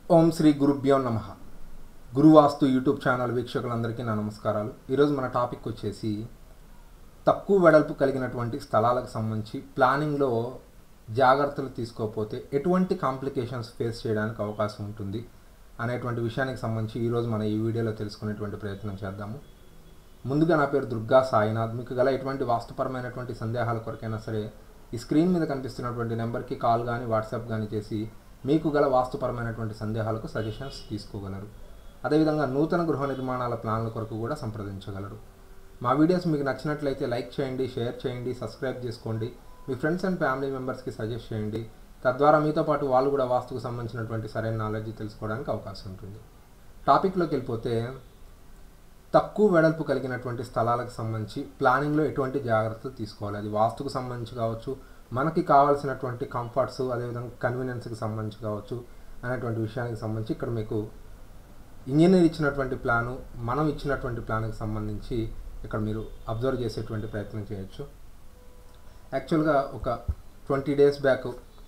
ఓం శ్రీ గురుభ్యో నమ గురువాస్తు YouTube channel వీక్షకులందరికీ నా నమస్కారాలు ఈరోజు మన టాపిక్ వచ్చేసి తక్కువ వెడల్పు కలిగినటువంటి స్థలాలకు సంబంధించి ప్లానింగ్లో జాగ్రత్తలు తీసుకోకపోతే ఎటువంటి కాంప్లికేషన్స్ ఫేస్ చేయడానికి అవకాశం ఉంటుంది అనేటువంటి విషయానికి సంబంధించి ఈరోజు మనం ఈ వీడియోలో తెలుసుకునేటువంటి ప్రయత్నం చేద్దాము ముందుగా నా పేరు దుర్గా సాయినాథ్ మీకు గల ఎటువంటి వాస్తుపరమైనటువంటి సందేహాల కొరకైనా సరే ఈ స్క్రీన్ మీద కనిపిస్తున్నటువంటి నెంబర్కి కాల్ కానీ వాట్సాప్ కానీ చేసి మీకు గల వాస్తుపరమైనటువంటి సందేహాలకు సజెషన్స్ తీసుకోగలరు అదేవిధంగా నూతన గృహ నిర్మాణాల ప్లాన్ల కొరకు కూడా సంప్రదించగలరు మా వీడియోస్ మీకు నచ్చినట్లయితే లైక్ చేయండి షేర్ చేయండి సబ్స్క్రైబ్ చేసుకోండి మీ ఫ్రెండ్స్ అండ్ ఫ్యామిలీ మెంబర్స్కి సజెస్ట్ చేయండి తద్వారా మీతో పాటు వాళ్ళు కూడా వాస్తుకు సంబంధించినటువంటి సరైన నాలెడ్జ్ తెలుసుకోవడానికి అవకాశం ఉంటుంది టాపిక్లోకి వెళ్ళిపోతే తక్కువ వెడల్పు కలిగినటువంటి స్థలాలకు సంబంధించి ప్లానింగ్లో ఎటువంటి జాగ్రత్తలు తీసుకోవాలి అది వాస్తుకు సంబంధించి కావచ్చు మనకి కావాల్సినటువంటి కంఫర్ట్స్ అదేవిధంగా కన్వీనియన్స్కి సంబంధించి కావచ్చు అనేటువంటి విషయానికి సంబంధించి ఇక్కడ మీకు ఇంజనీర్ ఇచ్చినటువంటి ప్లాను మనం ఇచ్చినటువంటి ప్లాన్కి సంబంధించి ఇక్కడ మీరు అబ్జర్వ్ చేసేటువంటి ప్రయత్నం చేయొచ్చు యాక్చువల్గా ఒక ట్వంటీ డేస్ బ్యాక్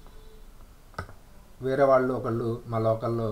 వేరే వాళ్ళు ఒకళ్ళు మా లోకల్లో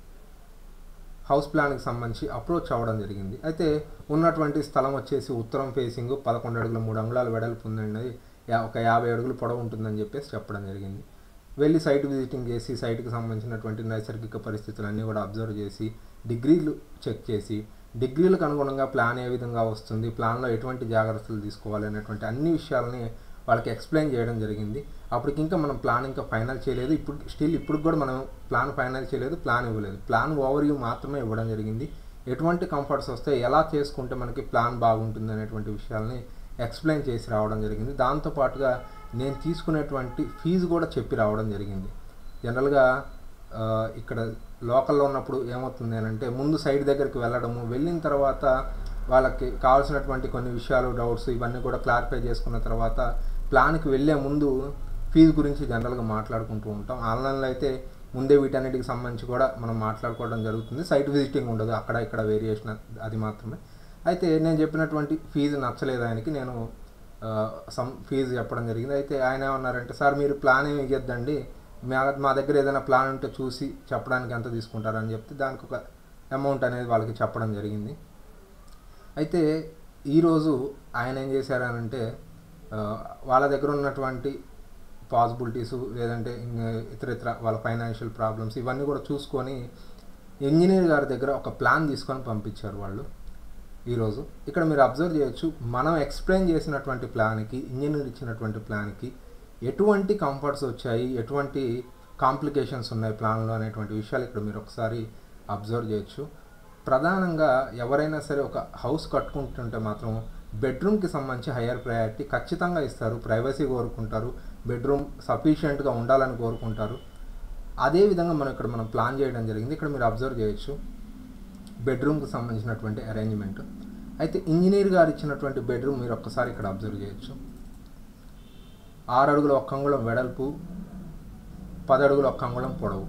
హౌస్ ప్లాన్కి సంబంధించి అప్రోచ్ అవ్వడం జరిగింది అయితే ఉన్నటువంటి స్థలం వచ్చేసి ఉత్తరం ఫేసింగ్ పదకొండు అడుగుల మూడు అంగుళాలు వెడల్పు ఉందండి యా- ఒక యాభై అడుగులు పొడవు ఉంటుందని చెప్పేసి చెప్పడం జరిగింది వెళ్ళి సైట్ విజిటింగ్ చేసి సైట్కి సంబంధించినటువంటి నైసర్గిక పరిస్థితులన్నీ కూడా అబ్జర్వ్ చేసి డిగ్రీలు చెక్ చేసి డిగ్రీలకు అనుగుణంగా ప్లాన్ ఏ విధంగా వస్తుంది ప్లాన్లో ఎటువంటి జాగ్రత్తలు తీసుకోవాలి అనేటువంటి అన్ని విషయాలని వాళ్ళకి ఎక్స్ప్లెయిన్ చేయడం జరిగింది అప్పటికి ఇంకా మనం ప్లాన్ ఇంకా ఫైనల్ చేయలేదు ఇప్పుడు స్టిల్ ఇప్పుడు కూడా మనం ప్లాన్ ఫైనల్ చేయలేదు ప్లాన్ ఇవ్వలేదు ప్లాన్ ఓవర్ వ్యూ మాత్రమే ఇవ్వడం జరిగింది ఎటువంటి కంఫర్ట్స్ వస్తే ఎలా చేసుకుంటే మనకి ప్లాన్ బాగుంటుంది అనేటువంటి విషయాల్ని ఎక్స్ప్లెయిన్ చేసి రావడం జరిగింది దాంతోపాటుగా నేను తీసుకునేటువంటి ఫీజు కూడా చెప్పి రావడం జరిగింది జనరల్గా ఆ, ఇక్కడ లోకల్లో ఉన్నప్పుడు ఏమవుతుంది అని అంటే ముందు సైడ్ దగ్గరికి వెళ్ళడము వెళ్ళిన తర్వాత వాళ్ళకి కావాల్సినటువంటి కొన్ని విషయాలు డౌట్స్ ఇవన్నీ కూడా క్లారిఫై చేసుకున్న తర్వాత ప్లాన్కి వెళ్ళే ముందు ఫీజు గురించి జనరల్గా మాట్లాడుకుంటూ ఉంటాం ఆన్లైన్లో అయితే ముందే వీటన్నిటికి సంబంధించి కూడా మనం మాట్లాడుకోవడం జరుగుతుంది సైట్ విజిటింగ్ ఉండదు అక్కడ ఇక్కడ వేరియేషన్ అది మాత్రమే అయితే నేను చెప్పినటువంటి ఫీజు నచ్చలేదు ఆయనకి నేను ఆ, సమ్ ఫీజు చెప్పడం జరిగింది అయితే ఆయన ఏమన్నారంటే సార్ మీరు ప్లాన్ ఏమి ఇవ్వద్దండి మా మా దగ్గర ఏదైనా ప్లాన్ ఉంటే చూసి చెప్పడానికి ఎంత తీసుకుంటారని చెప్తే దానికి ఒక అమౌంట్ అనేది వాళ్ళకి చెప్పడం జరిగింది అయితే ఈరోజు ఆయన ఏం చేశారనంటే ఆ, వాళ్ళ దగ్గర ఉన్నటువంటి పాసిబిలిటీస్ లేదంటే ఇంకా ఇతర ఇతర వాళ్ళ ఫైనాన్షియల్ ప్రాబ్లమ్స్ ఇవన్నీ కూడా చూసుకొని ఇంజనీర్ గారి దగ్గర ఒక ప్లాన్ తీసుకొని పంపించారు వాళ్ళు ఈరోజు ఇక్కడ మీరు అబ్జర్వ్ చేయొచ్చు మనం ఎక్స్ప్లెయిన్ చేసినటువంటి ప్లాన్కి ఇంజనీర్ ఇచ్చినటువంటి ప్లాన్కి ఎటువంటి కంఫర్ట్స్ వచ్చాయి ఎటువంటి కాంప్లికేషన్స్ ఉన్నాయి ప్లాన్లో అనేటువంటి విషయాలు ఇక్కడ మీరు ఒకసారి అబ్జర్వ్ చేయొచ్చు ప్రధానంగా ఎవరైనా సరే ఒక హౌస్ కట్టుకుంటుంటే మాత్రం బెడ్రూమ్కి సంబంధించి హయ్యర్ ప్రయారిటీ ఖచ్చితంగా ఇస్తారు ప్రైవసీ కోరుకుంటారు బెడ్రూమ్ సఫిషియెంట్గా ఉండాలని కోరుకుంటారు అదేవిధంగా మనం ఇక్కడ మనం ప్లాన్ చేయడం జరిగింది ఇక్కడ మీరు అబ్జర్వ్ చేయొచ్చు బెడ్రూమ్కి సంబంధించినటువంటి అరేంజ్మెంట్ అయితే ఇంజనీర్ గారు ఇచ్చినటువంటి బెడ్రూమ్ మీరు ఒక్కసారి ఇక్కడ అబ్జర్వ్ చేయొచ్చు ఆరు అడుగుల ఒక్క అంగుళం వెడల్పు పది అడుగుల ఒక్క అంగుళం పొడవు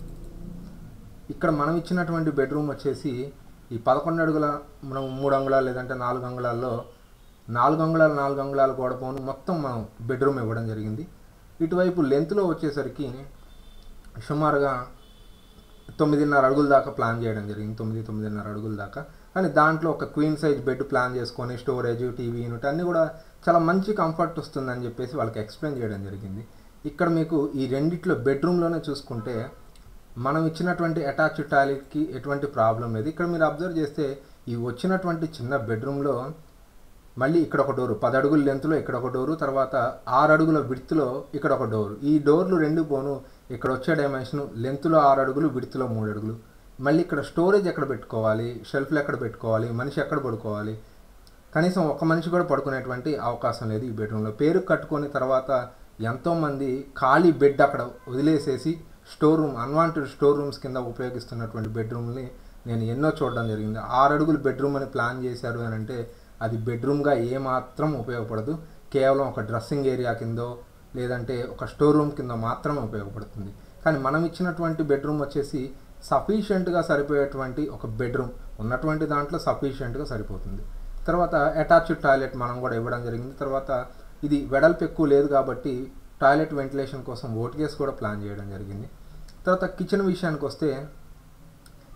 ఇక్కడ మనం ఇచ్చినటువంటి బెడ్రూమ్ వచ్చేసి ఈ పదకొండు అడుగుల మనం మూడు అంగుళాలు లేదంటే నాలుగు అంగుళాల్లో నాలుగు అంగుళాలు నాలుగు అంగుళాలు గోడ పోను మొత్తం మనం బెడ్రూమ్ ఇవ్వడం జరిగింది ఇటువైపు లెంత్లో వచ్చేసరికి సుమారుగా తొమ్మిదిన్నర అడుగుల దాకా ప్లాన్ చేయడం జరిగింది తొమ్మిది తొమ్మిదిన్నర అడుగుల దాకా కానీ దాంట్లో ఒక క్వీన్ సైజ్ బెడ్ ప్లాన్ చేసుకొని స్టోరేజ్ టీవీ యూనిట్ అన్నీ కూడా చాలా మంచి కంఫర్ట్ వస్తుందని చెప్పేసి వాళ్ళకి ఎక్స్ప్లెయిన్ చేయడం జరిగింది ఇక్కడ మీకు ఈ రెండిట్లో బెడ్రూమ్లోనే చూసుకుంటే మనం ఇచ్చినటువంటి అటాచ్డ్ టాయిలెట్కి ఎటువంటి ప్రాబ్లం లేదు ఇక్కడ మీరు అబ్జర్వ్ చేస్తే ఈ వచ్చినటువంటి చిన్న బెడ్రూమ్లో మళ్ళీ ఇక్కడ ఒక డోరు పది అడుగుల లెంత్లో ఇక్కడ ఒక డోరు తర్వాత ఆరు అడుగుల విడ్త్లో ఇక్కడ ఒక డోరు ఈ డోర్లు రెండు పోను ఇక్కడ వచ్చే డైమెన్షన్ లెంత్లో ఆరు అడుగులు విడ్త్లో మూడు అడుగులు మళ్ళీ ఇక్కడ స్టోరేజ్ ఎక్కడ పెట్టుకోవాలి షెల్ఫ్లు ఎక్కడ పెట్టుకోవాలి మనిషి ఎక్కడ పడుకోవాలి కనీసం ఒక మనిషి కూడా పడుకునేటువంటి అవకాశం లేదు ఈ బెడ్రూమ్లో పేరు కట్టుకొని తర్వాత ఎంతోమంది ఖాళీ బెడ్ అక్కడ వదిలేసేసి store room unwanted store rooms కింద ఉపయోగిస్తున్నటువంటి బెడ్రూమ్ని నేను ఎన్నో చూడడం జరిగింది ఆరు అడుగులు బెడ్రూమ్ అని ప్లాన్ చేశారు అని అంటే అది బెడ్రూమ్గా ఏమాత్రం ఉపయోగపడదు కేవలం ఒక డ్రెస్సింగ్ ఏరియా కిందో లేదంటే ఒక స్టోర్ రూమ్ కింద మాత్రమే ఉపయోగపడుతుంది కానీ మనం ఇచ్చినటువంటి బెడ్రూమ్ వచ్చేసి సఫిషియెంట్గా సరిపోయేటువంటి ఒక బెడ్రూమ్ ఉన్నటువంటి దాంట్లో సఫిషియెంట్గా సరిపోతుంది తర్వాత అటాచ్డ్ టాయిలెట్ మనం కూడా ఇవ్వడం జరిగింది తర్వాత ఇది వెడల్పు ఎక్కువ లేదు కాబట్టి టాయిలెట్ వెంటిలేషన్ కోసం ఓటికేస్ కూడా ప్లాన్ చేయడం జరిగింది తర్వాత కిచెన్ విషయానికి వస్తే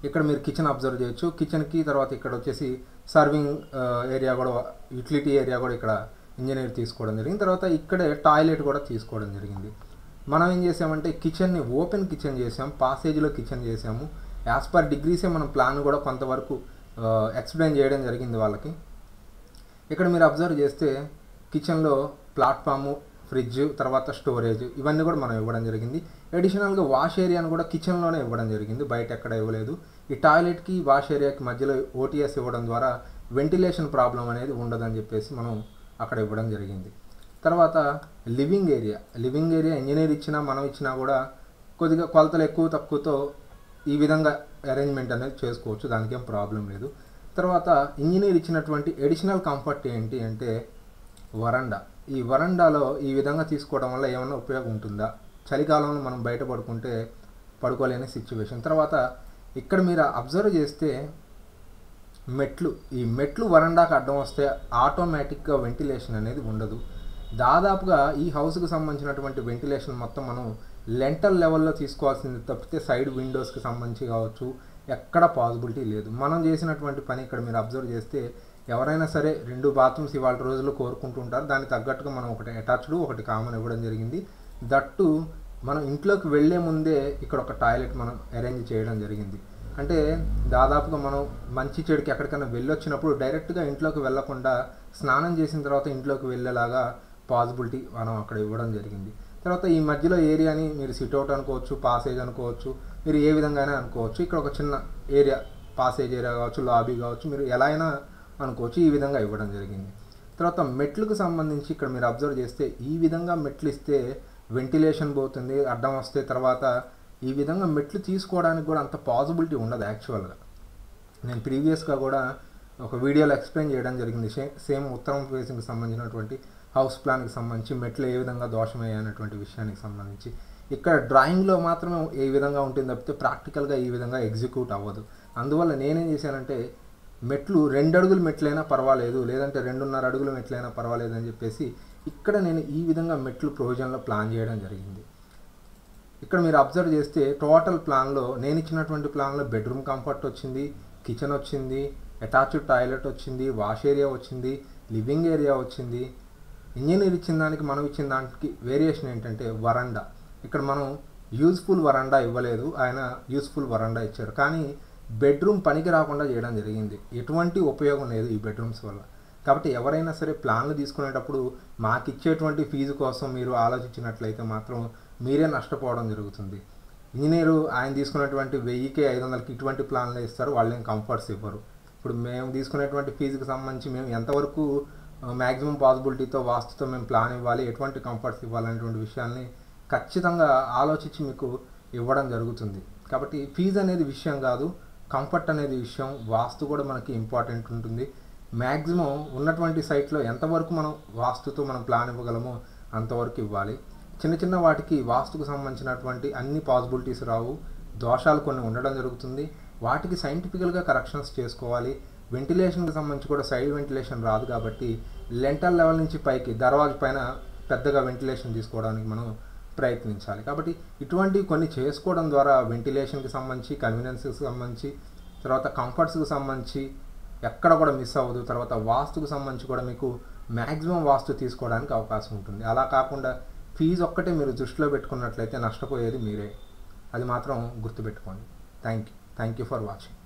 ఇక్కడ మీరు కిచెన్ అబ్జర్వ్ చేయొచ్చు కిచెన్కి తర్వాత ఇక్కడ వచ్చేసి సర్వింగ్ ఏరియా కూడా యూటిలిటీ ఏరియా కూడా ఇక్కడ ఇంజనీర్ తీసుకోవడం జరిగింది తర్వాత ఇక్కడే టాయిలెట్ కూడా తీసుకోవడం జరిగింది మనం ఏం చేసామంటే కిచెన్ని ఓపెన్ కిచెన్ చేసాం పాసేజ్లో కిచెన్ చేసాము యాజ్ పర్ డిగ్రీసే మనం ప్లాన్ కూడా కొంతవరకు ఎక్స్ప్లెయిన్ చేయడం జరిగింది వాళ్ళకి ఇక్కడ మీరు అబ్జర్వ్ చేస్తే కిచెన్లో ప్లాట్ఫాము ఫ్రిడ్జ్ తర్వాత స్టోరేజ్ ఇవన్నీ కూడా మనం ఇవ్వడం జరిగింది అడిషనల్గా వాష్ ఏరియాను కూడా కిచెన్లోనే ఇవ్వడం జరిగింది బయట ఎక్కడ ఇవ్వలేదు ఈ టాయిలెట్కి వాష్ ఏరియాకి మధ్యలో ఓటీఎస్ ఇవ్వడం ద్వారా వెంటిలేషన్ ప్రాబ్లం అనేది ఉండదని చెప్పేసి మనం అక్కడ ఇవ్వడం జరిగింది తర్వాత living area living area engineer ఇచ్చినా మనం ఇచ్చినా కూడా కొద్దిగా కొలతలు ఎక్కువ తక్కువతో ఈ విధంగా అరేంజ్మెంట్ అనేది చేసుకోవచ్చు దానికి ఏం ప్రాబ్లం లేదు తర్వాత ఇంజనీర్ ఇచ్చినటువంటి ఎడిషనల్ కంఫర్ట్ ఏంటి అంటే వరండా ఈ వరండాలో ఈ విధంగా తీసుకోవడం వల్ల ఏమైనా ఉపయోగం ఉంటుందా చలికాలంలో మనం బయట పడుకుంటే పడుకోలేని సిచ్యువేషన్ తర్వాత ఇక్కడ మీరు అబ్జర్వ్ చేస్తే మెట్లు ఈ మెట్లు వరండాకు అడ్డం వస్తే ఆటోమేటిక్గా వెంటిలేషన్ అనేది ఉండదు దాదాపుగా ఈ హౌస్కి సంబంధించినటువంటి వెంటిలేషన్ మొత్తం మనం లెంటల్ లెవెల్లో తీసుకోవాల్సింది తప్పితే సైడ్ విండోస్కి సంబంధించి కావచ్చు ఎక్కడ పాసిబిలిటీ లేదు మనం చేసినటువంటి పని ఇక్కడ మీరు అబ్జర్వ్ చేస్తే ఎవరైనా సరే రెండు బాత్రూమ్స్ ఇవాళ రోజుల్లో కోరుకుంటుంటారు దానికి తగ్గట్టుగా మనం ఒకటి అటాచ్డ్ ఒకటి కామన్ ఇవ్వడం జరిగింది దట్టు మనం ఇంట్లోకి వెళ్ళే ముందే ఇక్కడ ఒక టాయిలెట్ మనం అరేంజ్ చేయడం జరిగింది అంటే దాదాపుగా మనం మంచి చెడుకి ఎక్కడికైనా వెళ్ళొచ్చినప్పుడు డైరెక్ట్గా ఇంట్లోకి వెళ్ళకుండా స్నానం చేసిన తర్వాత ఇంట్లోకి వెళ్ళేలాగా పాసిబిలిటీ మనం అక్కడ ఇవ్వడం జరిగింది తర్వాత ఈ మధ్యలో ఏరియాని మీరు సిట్అవుట్ అనుకోవచ్చు పాసేజ్ అనుకోవచ్చు మీరు ఏ విధంగా అయినా అనుకోవచ్చు ఇక్కడ ఒక చిన్న ఏరియా పాసేజ్ ఏరియా కావచ్చు లాబీ కావచ్చు మీరు ఎలా అయినా అనుకోవచ్చు ఈ విధంగా ఇవ్వడం జరిగింది తర్వాత మెట్లకు సంబంధించి ఇక్కడ మీరు అబ్జర్వ్ చేస్తే ఈ విధంగా మెట్లు ఇస్తే వెంటిలేషన్ పోతుంది అడ్డం వస్తే తర్వాత ఈ విధంగా మెట్లు తీసుకోవడానికి కూడా అంత పాసిబిలిటీ ఉండదు యాక్చువల్గా నేను ప్రీవియస్గా కూడా ఒక వీడియోలో ఎక్స్ప్లెయిన్ చేయడం జరిగింది సేమ్ ఉత్తరం ఫేసింగ్కి సంబంధించినటువంటి హౌస్ ప్లాన్కి సంబంధించి మెట్లు ఏ విధంగా దోషమయ్యాయి అనేటువంటి విషయానికి సంబంధించి ఇక్కడ డ్రాయింగ్లో మాత్రమే ఏ విధంగా ఉంటుంది తప్పితే ప్రాక్టికల్గా ఈ విధంగా ఎగ్జిక్యూట్ అవ్వదు అందువల్ల నేనేం చేశానంటే మెట్లు రెండు అడుగులు మెట్లైనా పర్వాలేదు లేదంటే రెండున్నర అడుగుల మెట్లైనా పర్వాలేదు అని చెప్పేసి ఇక్కడ నేను ఈ విధంగా మెట్లు ప్రొవిజన్లో ప్లాన్ చేయడం జరిగింది ఇక్కడ మీరు అబ్జర్వ్ చేస్తే టోటల్ ప్లాన్లో నేను ఇచ్చినటువంటి ప్లాన్లో బెడ్రూమ్ కంఫర్ట్ వచ్చింది కిచెన్ వచ్చింది అటాచ్డ్ టాయిలెట్ వచ్చింది వాష్ ఏరియా వచ్చింది లివింగ్ ఏరియా వచ్చింది ఇంజనీర్ ఇచ్చిన దానికి మనం ఇచ్చిన దానికి వేరియేషన్ ఏంటంటే వరండా ఇక్కడ మనం యూజ్ఫుల్ వరండా ఇవ్వలేదు ఆయన యూస్ఫుల్ వరండా ఇచ్చారు కానీ బెడ్రూమ్ పనికి రాకుండా చేయడం జరిగింది ఎటువంటి ఉపయోగం లేదు ఈ బెడ్రూమ్స్ వల్ల కాబట్టి ఎవరైనా సరే ప్లాన్లు తీసుకునేటప్పుడు మాకు ఇచ్చేటువంటి ఫీజు కోసం మీరు ఆలోచించినట్లయితే మాత్రం మీరే నష్టపోవడం జరుగుతుంది ఇంజనీరు ఆయన తీసుకున్నటువంటి వెయ్యికి ఐదు వందలకి ఇటువంటి ప్లాన్లు ఇస్తారు వాళ్ళేం కంఫర్ట్స్ ఇవ్వరు ఇప్పుడు మేము తీసుకునేటువంటి ఫీజుకి సంబంధించి మేము ఎంతవరకు మ్యాక్సిమం పాసిబిలిటీతో వాస్తుతో మేము ప్లాన్ ఇవ్వాలి ఎటువంటి కంఫర్ట్స్ ఇవ్వాలనేటువంటి విషయాల్ని ఖచ్చితంగా ఆలోచించి మీకు ఇవ్వడం జరుగుతుంది కాబట్టి ఫీజు అనేది విషయం కాదు కంఫర్ట్ అనేది విషయం వాస్తు కూడా మనకి ఇంపార్టెంట్ ఉంటుంది మ్యాక్సిమం ఉన్నటువంటి సైట్లో ఎంతవరకు మనం వాస్తుతో మనం ప్లాన్ ఇవ్వగలమో అంతవరకు ఇవ్వాలి చిన్న చిన్న వాటికి వాస్తుకు సంబంధించినటువంటి అన్ని పాసిబిలిటీస్ రావు దోషాలు కొన్ని ఉండడం జరుగుతుంది వాటికి సైంటిఫికల్గా కరెక్షన్స్ చేసుకోవాలి వెంటిలేషన్కి సంబంధించి కూడా సైడ్ వెంటిలేషన్ రాదు కాబట్టి లెంటల్ లెవెల్ నుంచి పైకి దర్వాజ పైన పెద్దగా వెంటిలేషన్ తీసుకోవడానికి మనం ప్రయత్నించాలి కాబట్టి ఇటువంటివి కొన్ని చేసుకోవడం ద్వారా వెంటిలేషన్కి సంబంధించి కన్వీనియన్స్కి సంబంధించి తర్వాత కంఫర్ట్స్కి సంబంధించి ఎక్కడ కూడా మిస్ అవ్వదు తర్వాత వాస్తుకు సంబంధించి కూడా మీకు మ్యాక్సిమం వాస్తు తీసుకోవడానికి అవకాశం ఉంటుంది అలా కాకుండా ఫీజు ఒక్కటే మీరు దృష్టిలో పెట్టుకున్నట్లయితే నష్టపోయేది మీరే అది మాత్రం గుర్తుపెట్టుకోండి thank you thank you for watching